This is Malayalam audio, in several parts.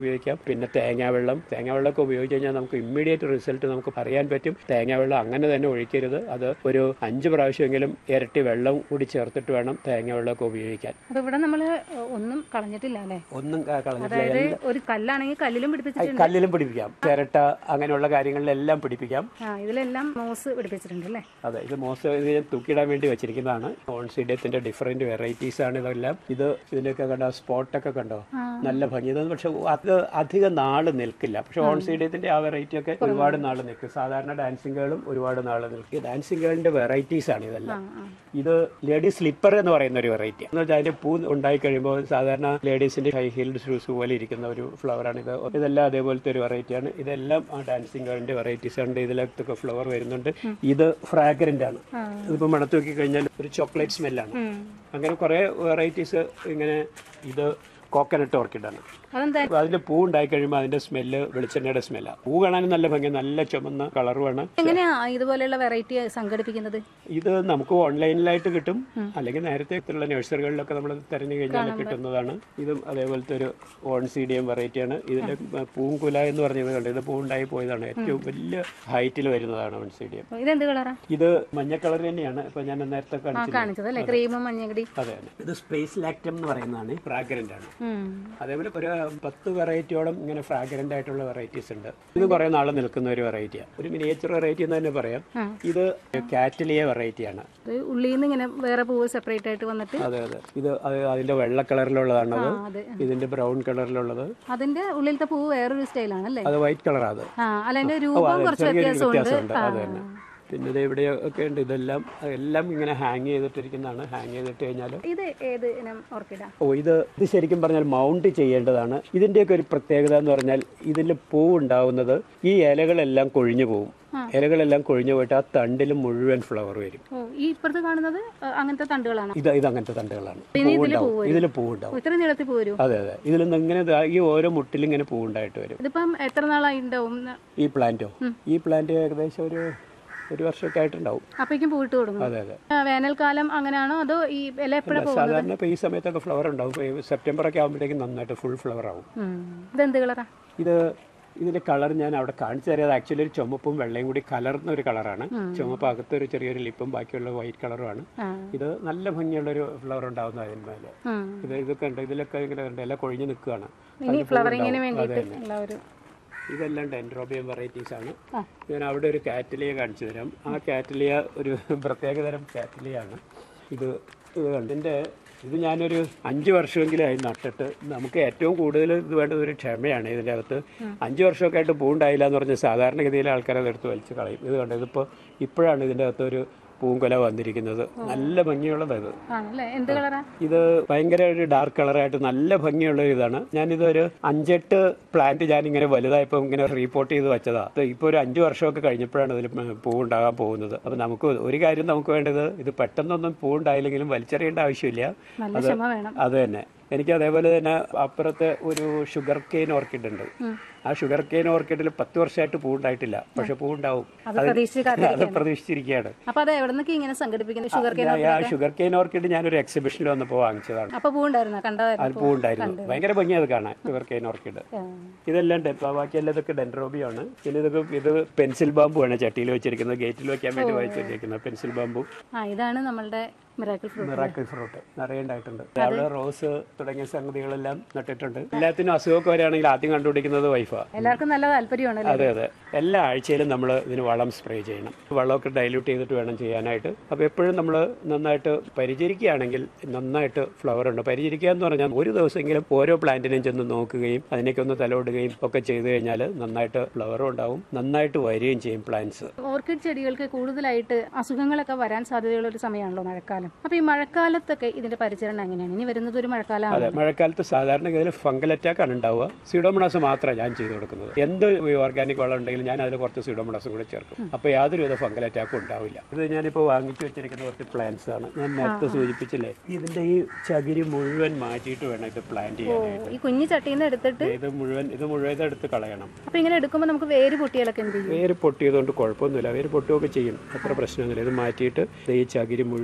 ഉപയോഗിക്കാം പിന്നെ തേങ്ങാവെള്ളം തേങ്ങാവെള്ളമൊക്കെ ഉപയോഗിച്ച് കഴിഞ്ഞാൽ നമുക്ക് ഇമ്മീഡിയറ്റ് റിസൾട്ട് നമുക്ക് അറിയാൻ പറ്റും തേങ്ങാവെള്ളം അങ്ങനെ തന്നെ ഒഴിക്കരുത് അത് ഒരു അഞ്ച് പ്രാവശ്യമെങ്കിലും ഇരട്ടി വെള്ളം കൂടി ചേർത്തിട്ട് വേണം തേങ്ങാവെള്ളമൊക്കെ ഉപയോഗിക്കാൻ അപ്പൊ ഇവിടെ നമ്മള് ഒന്നും കളഞ്ഞിട്ടില്ല അല്ലേ ഒന്നും ക- കളഞ്ഞിട്ടില്ല അതായത് ഒരു കല്ലാണെങ്കിൽ കല്ലിലും പിടിപ്പിച്ചിട്ടുണ്ട് കല്ലിലും പിടിപ്പിക്കാം ചിരട്ട അങ്ങനെയുള്ള കാര്യങ്ങളിലെല്ലാം പിടിപ്പിക്കാം ആ ഇതിലെല്ലാം മോസ് പിടിപ്പിച്ചിട്ടുണ്ട് അല്ലേ അതെ ഇത് മോസ്റ്റ് ഇത് ഞാൻ തൂക്കിയിടാൻ വേണ്ടി വെച്ചിരിക്കുന്നതാണ് ഓൺസീഡിയത്തിന്റെ ഡിഫറെന്റ് വെറൈറ്റീസ് ആണ് ഇതെല്ലാം ഇത് ഇതിലൊക്കെ കണ്ടോ സ്പോട്ടൊക്കെ കണ്ടോ നല്ല ഭംഗി ഇതൊന്നും പക്ഷെ അത് അധികം നാള് നിൽക്കില്ല പക്ഷെ ഓൺസീഡിയത്തിന്റെ ആ വെറൈറ്റി ഒക്കെ ഒരുപാട് നാള് നിൽക്കും സാധാരണ ഡാൻസിംഗ് ഗേളും ഒരുപാട് നാള് നിൽക്കും ഡാൻസിംഗ് ഗേളിന്റെ വെറൈറ്റീസ് ആണ് ഇതെല്ലാം ഇത് ലേഡി സ്ലിപ്പർ എന്ന് പറയുന്ന ഒരു വെറൈറ്റി എന്ന് വെച്ചാൽ അതിന്റെ പൂ ഉണ്ടായി കഴിയുമ്പോൾ സാധാരണ ലേഡീസിന്റെ ഹൈ ഹീൽഡ് ഷൂസ് പോലെ ഇരിക്കുന്ന ഒരു ഫ്ലവർ ആണ് ഇത് ഇതെല്ലാം അതേപോലത്തെ ഒരു വെറൈറ്റിയാണ് ഇതെല്ലാം ആ ഡാൻസിംഗ് ഗേളിന്റെ വെറൈറ്റീസ് ഉണ്ട് ഇതിലൊക്കെ ഫ്ലവർ വരുന്നുണ്ട് ഇത് ഫ്രാഗ്രന്റ് ആണ് ഇതിപ്പോ മണത്ത് നോക്കി കഴിഞ്ഞാൽ ഒരു ചോക്ലേറ്റ് സ്മെല്ലാണ് അങ്ങനെ കുറെ വെറൈറ്റീസ് ഇങ്ങനെ ഇത് കോക്കനട്ട് ഓർക്കിഡാണ് അതെന്താ അപ്പൊ അതിന്റെ പൂ ഉണ്ടായി കഴിയുമ്പോൾ അതിന്റെ സ്മെല്ല് വെളിച്ചെണ്ണയുടെ സ്മെല്ലാണ് പൂ കാണാനും നല്ല ഭംഗി നല്ല ചുമന്ന കളറുമാണ് എങ്ങനെയാ ഇതുപോലെയുള്ള വെറൈറ്റി സംഘടിപ്പിക്കുന്നത് ഇത് നമുക്ക് ഓൺലൈനിലായിട്ട് കിട്ടും അല്ലെങ്കിൽ നേരത്തെ ഉള്ള നഴ്സറികളിലൊക്കെ നമ്മൾ തിരഞ്ഞു കഴിഞ്ഞാൽ കിട്ടുന്നതാണ് ഇതും അതേപോലത്തെ ഒരു ഓൺ സീഡിയം വെറൈറ്റിയാണ് ഇതിന്റെ പൂങ്കുല എന്ന് പറഞ്ഞത് കണ്ടത് ഇത് പൂ ഉണ്ടായി പോയതാണ് ഏറ്റവും വലിയ ഹൈറ്റിൽ വരുന്നതാണ് ഓൺ സീഡിയം ഇതെന്ത് കളറാ ഇത് മഞ്ഞ കളർ തന്നെയാണ് ഇപ്പൊ ഞാൻ നേരത്തെ കാണിച്ചത് കാണിച്ചത് അല്ലേ ക്രീമും മഞ്ഞകടി അതെ അതെ ഇത് സ്പേസ് ലാക്ടം എന്ന് പറയുന്നതാണ് ഫ്രാഗ്രന്റ് ആണ് ഉം. അതേപോലെ ഒരു പത്ത് വെറൈറ്റിയോളം ഇങ്ങനെ ഫ്രാഗ്രന്റ് ആയിട്ടുള്ള വെറൈറ്റീസ് ഉണ്ട് ഇത് കുറെ നാൾ നിൽക്കുന്ന ഒരു വെറൈറ്റിയാണ് ഒരു മിനിയേച്ചർ വെറൈറ്റി എന്ന് തന്നെ പറയാം ഇത് കാറ്റലിയ വെറൈറ്റിയാണ് ഇത് ഉള്ളിൽ നിന്ന് ഇങ്ങനെ വേറെ പൂവ് സെപ്പറേറ്റ് ആയിട്ട് വന്നിട്ട് അതെ അതെ ഇത് അത് അതിന്റെ വെള്ള കളറിലുള്ളതാണത് ആ അതെ ഇതിന്റെ ബ്രൗൺ കളറിലുള്ളത് അതിന്റെ ഉള്ളിലത്തെ പൂവ് വേറൊരു സ്റ്റൈലാണ് അല്ലേ അത് വൈറ്റ് കളറാണ് അത് ആ അല്ല അതിന്റെ ഓ, രൂപം അതെ, കുറച്ച് ചെറിയൊരു വ്യത്യാസമുണ്ട് വ്യത്യാസമുണ്ട് അത് തന്നെ പിന്നെ ഇത് ഇവിടെയൊക്കെ ഉണ്ട് ഇതെല്ലാം എല്ലാം ഇങ്ങനെ ഹാങ് ചെയ്തിട്ടിരിക്കുന്നതാണ് ഹാങ് ചെയ്തിട്ട് കഴിഞ്ഞാൽ ഇത് ഏത് ഇനം ഓർക്കിഡാ ഓ ഇത് ഇത് ശരിക്കും പറഞ്ഞാൽ മൗണ്ട് ചെയ്യേണ്ടതാണ് ഇതിന്റെയൊക്കെ ഒരു പ്രത്യേകത എന്ന് പറഞ്ഞാൽ ഇതിൽ പൂ ഉണ്ടാവുന്നത് ഈ ഇലകളെല്ലാം കൊഴിഞ്ഞു പോകും ഇലകളെല്ലാം കൊഴിഞ്ഞു പോയിട്ട് ആ തണ്ടിൽ മുഴുവൻ ഫ്ലവർ വരും ഓ ഈ ഇപ്പുറത്ത് കാണുന്നത് ആ, അങ്ങനത്തെ തണ്ടുകളാണ് ഇത് ഇത് അങ്ങനത്തെ തണ്ടുകളാണ് പൂവുണ്ടാവും ഇതിൽ പൂവുണ്ടാവും ഇത്ര നീളത്തിൽ പൂ വരും അതെ അതെ ഇതിൽ നിന്ന് ഇങ്ങനെ ദാ ഈ ഓരോ മുട്ടിലും ഇങ്ങനെ പൂവുണ്ടായിട്ട് വരും ഇതിപ്പം എത്ര നാളായി ഉണ്ടാവും ഈ പ്ലാന്റോ ഈ പ്ലാന്റ് ഏകദേശം ഒരു ഒരു വർഷമൊക്കെ ആയിട്ടുണ്ടാവും അപ്പേക്കും പൂവിട്ട് തുടങ്ങും അതെ അതെ ആ, വേനൽക്കാലം അങ്ങനെയാണോ അതോ ഈ ഇല എപ്പോഴാ പോകും സാധാരണ ഇപ്പോൾ ഈ സമയത്തൊക്കെ ഫ്ലവർ ഉണ്ടാവും ഇപ്പോൾ സെപ്റ്റംബർ ഒക്കെ ആകുമ്പോഴത്തേക്കും നന്നായിട്ട് ഫുൾ ഫ്ലവർ ആവും ഇതെന്ത് കളറാ ഇത് ഇതിന്റെ കളർ ഞാൻ അവിടെ കാണിച്ചു തരാം ആക്ച്വലി ഒരു ചുമപ്പും വെള്ളയും കൂടി കലർന്ന ഒരു കളറാണ് ചുമപ്പ് അകത്ത് ഒരു ചെറിയൊരു ലിപ്പും ബാക്കിയുള്ള വൈറ്റ് കളറുമാണ് ആ. ഇത് നല്ല ഭംഗിയുള്ള ഒരു ഫ്ലവർ ഉണ്ടാവുന്ന അതിന്മേലെ ഉം. ഇത് ഇതൊക്കെ ഉണ്ട് ഇതിലൊക്കെ ഇങ്ങനെ ഉണ്ട് എല്ലാം കൊഴിഞ്ഞു നിൽക്കുകയാണ് ഇനി ഫ്ലവറിങ്ങിന് വേണ്ടിയിട്ട് ഉള്ള ഒരു ഇതെല്ലാം ഡെൻഡ്രോബിയം വെറൈറ്റീസ് ആണ് ഞാൻ അവിടെ ഒരു കാറ്റലിയ കാണിച്ചു തരാം ആ കാറ്റലിയ ഒരു പ്രത്യേകതരം കാറ്റലിയാണ് ഇത് ഇത് കണ്ടിൻ്റെ ഇത് ഞാനൊരു അഞ്ച് വർഷമെങ്കിലും ആയി നട്ടിട്ട് നമുക്ക് ഏറ്റവും കൂടുതൽ ഇത് വേണ്ടത് ഒരു ക്ഷമയാണ് ഇതിൻ്റെ അകത്ത് അഞ്ച് വർഷമൊക്കെ ആയിട്ട് പൂണ്ടായില്ല എന്ന് പറഞ്ഞാൽ സാധാരണഗതിയിൽ ആൾക്കാർ അതെടുത്ത് വലിച്ച് കളയും ഇത് കണ്ടത് ഇതിപ്പോൾ ഇപ്പോഴാണ് ഇതിൻ്റെ അകത്ത് ഒരു പൂങ്കൊല വന്നിരിക്കുന്നത് നല്ല ഭംഗിയുള്ളത് ഇത് ആണല്ലേ എന്ത് കളറാ ഇത് ഭയങ്കര ഒരു ഡാർക്ക് കളറായിട്ട് നല്ല ഭംഗിയുള്ള ഒരു ഇതാണ് ഞാനിതൊരു അഞ്ചെട്ട് പ്ലാന്റ് ഞാൻ ഇങ്ങനെ വലുതായപ്പോൾ ഇങ്ങനെ റീപോർട്ട് ചെയ്ത് വെച്ചതാ ഇത് ഇപ്പോൾ ഒരു അഞ്ച് വർഷമൊക്കെ കഴിഞ്ഞപ്പോഴാണ് ഇതിൽ പൂവുണ്ടാകാൻ പോകുന്നത് അപ്പം നമുക്ക് ഒരു കാര്യം നമുക്ക് വേണ്ടത് ഇത് പെട്ടെന്നൊന്നും പൂവുണ്ടായില്ലെങ്കിലും വലിച്ചെറിയേണ്ട ആവശ്യമില്ല നല്ല ക്ഷമ വേണം അത് തന്നെ എനിക്ക് അതേപോലെ തന്നെ അപ്പുറത്തെ ഒരു ഷുഗർ കെയിൻ ഓർക്കിഡ് ഉണ്ട് ആ ഷുഗർ കെയിൻ ഓർക്കിഡിൽ പത്ത് വർഷമായിട്ട് പൂവുണ്ടായിട്ടില്ല പക്ഷെ പൂവുണ്ടാവും അത് പ്രതീക്ഷിച്ച് അത് പ്രതീക്ഷിച്ചിരിക്കുകയാണ് അപ്പൊ അത് എവിടെ നിന്നൊക്കെ ഇങ്ങനെ സംഘടിപ്പിക്കുന്നത് ഷുഗർ കെയിൻ ആ ഷുഗർ കെയിൻ ഓർക്കിഡ് ഞാനൊരു എക്സിബിഷനിൽ വന്നപ്പോൾ വാങ്ങിച്ചതാണ് അപ്പൊ പൂ ഉണ്ടായിരുന്ന അത് കണ്ടതായിരുന്നു പൂവുണ്ടായിരുന്നു ഭയങ്കര ഭംഗി അത് കാണാൻ ഷുഗർ കെയിൻ ഓർക്കിഡ് ഇതെല്ലാം ഡെ- ബാക്കിയെല്ലാം ഇതൊക്കെ ഡെൻഡ്രോബിയാണ് പിന്നെ ഇതൊക്കെ ഇത് പെൻസിൽ ബാമ്പു ആണ് ചട്ടിയിൽ വെച്ചിരിക്കുന്നത് ഗേറ്റിൽ വെക്കാൻ വേണ്ടി വെച്ചിരിക്കുന്നത് പെൻസിൽ ബാമ്പു ആ ഇതാണ് നമ്മളുടെ മിറാക്കിൾ ഫ്രൂട്ട് മിറാക്കിൾ ഫ്രൂട്ട് നിറയെ ഉണ്ടായിട്ടുണ്ട് അവിടെ റോസ് തുടങ്ങിയ സംഗതികളെല്ലാം നട്ടിട്ടുണ്ട് എല്ലാത്തിനും അസുഖമൊക്കെ വരികയാണെങ്കിൽ ആദ്യം കണ്ടുപിടിക്കുന്നത് വൈഫാ എല്ലാവർക്കും നല്ല താല്പര്യമാണല്ലോ അതെ അതെ എല്ലാ ആഴ്ചയിലും നമ്മൾ ഇതിന് വളം സ്പ്രേ ചെയ്യണം വെള്ളമൊക്കെ ഡൈല്യൂട്ട് ചെയ്തിട്ട് വേണം ചെയ്യാനായിട്ട് അപ്പോൾ എപ്പോഴും നമ്മൾ നന്നായിട്ട് പരിചരിക്കുകയാണെങ്കിൽ നന്നായിട്ട് ഫ്ലവർ ഉണ്ട് പരിചരിക്കുക എന്ന് പറഞ്ഞാൽ ഒരു ദിവസമെങ്കിലും ഓരോ പ്ലാന്റിനെയും ചെന്ന് നോക്കുകയും അതിനൊക്കെ ഒന്ന് തലോടുകയും ഒക്കെ ചെയ്തു കഴിഞ്ഞാൽ നന്നായിട്ട് ഫ്ലവറും ഉണ്ടാവും നന്നായിട്ട് വരികയും ചെയ്യും പ്ലാന്റ്സ് ഓർക്കിഡ് ചെടികൾക്ക് കൂടുതലായിട്ട് അസുഖങ്ങളൊക്കെ വരാൻ സാധ്യതയുള്ള ഒരു സമയമാണല്ലോ മഴക്കാലം അപ്പൊ ഈ മഴക്കാലത്തൊക്കെ ഇതിന്റെ പരിചരണം എങ്ങനെയാണ് ഇനി വരുന്നത് ഒരു മഴക്കാലമാണ് അതെ മഴക്കാലത്ത് സാധാരണഗതിയിൽ ഫംഗൽ അറ്റാക്ക് ആണ് ഉണ്ടാവുക സീഡോമണാസ് മാത്രമേ ഞാൻ ചെയ്തു കൊടുക്കുന്നത് എന്ത് ഓർഗാനിക് വളം ഉണ്ടെങ്കിലും ഞാൻ അതിൽ കുറച്ച് സീഡോമണാസും കൂടെ ചേർക്കും അപ്പോൾ യാതൊരുവിധ ഫംഗൽ അറ്റാക്കും ഉണ്ടാവില്ല ഇത് ഞാനിപ്പോൾ വാങ്ങിച്ചു വെച്ചിരിക്കുന്ന കുറച്ച് പ്ലാന്റ്സ് ആണ് ഞാൻ നേരത്തെ സൂചിപ്പിച്ചില്ലേ ഇതിന്റെ ഈ ചകിരി മുഴുവൻ മാറ്റിയിട്ട് വേണം ഇത് പ്ലാന്റ് ചെയ്യാനായിട്ട് ഈ കുഞ്ഞു ചട്ടിയിൽ നിന്ന് എടുത്തിട്ട് ഇത് മുഴുവൻ ഇത് മുഴുവൻ എടുത്ത് കളയണം അപ്പൊ ഇങ്ങനെ എടുക്കുമ്പോൾ നമുക്ക് വേര് പൊട്ടിയാലൊക്കെ എന്ത് ചെയ്യും വേര് പൊട്ടിയതുകൊണ്ട് കുഴപ്പമൊന്നുമില്ല വേര് പൊട്ടുകയൊക്കെ ചെയ്യും അത്ര പ്രശ്നമൊന്നുമില്ല ഇത് മാറ്റിയിട്ട് ദേ ഈ ചകിരി മുഴുവൻ എടുത്ത്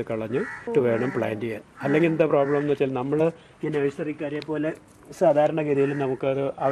എടുത്ത് കളഞ്ഞ് ഇട്ട് വേണം പ്ലാന്റ് ചെയ്യാൻ അല്ലെങ്കിൽ എന്താ പ്രോബ്ലം എന്ന് വെച്ചാൽ നമ്മൾ ഈ നഴ്സറിക്കാരെ പോലെ സാധാരണഗതിയിൽ നമുക്കത്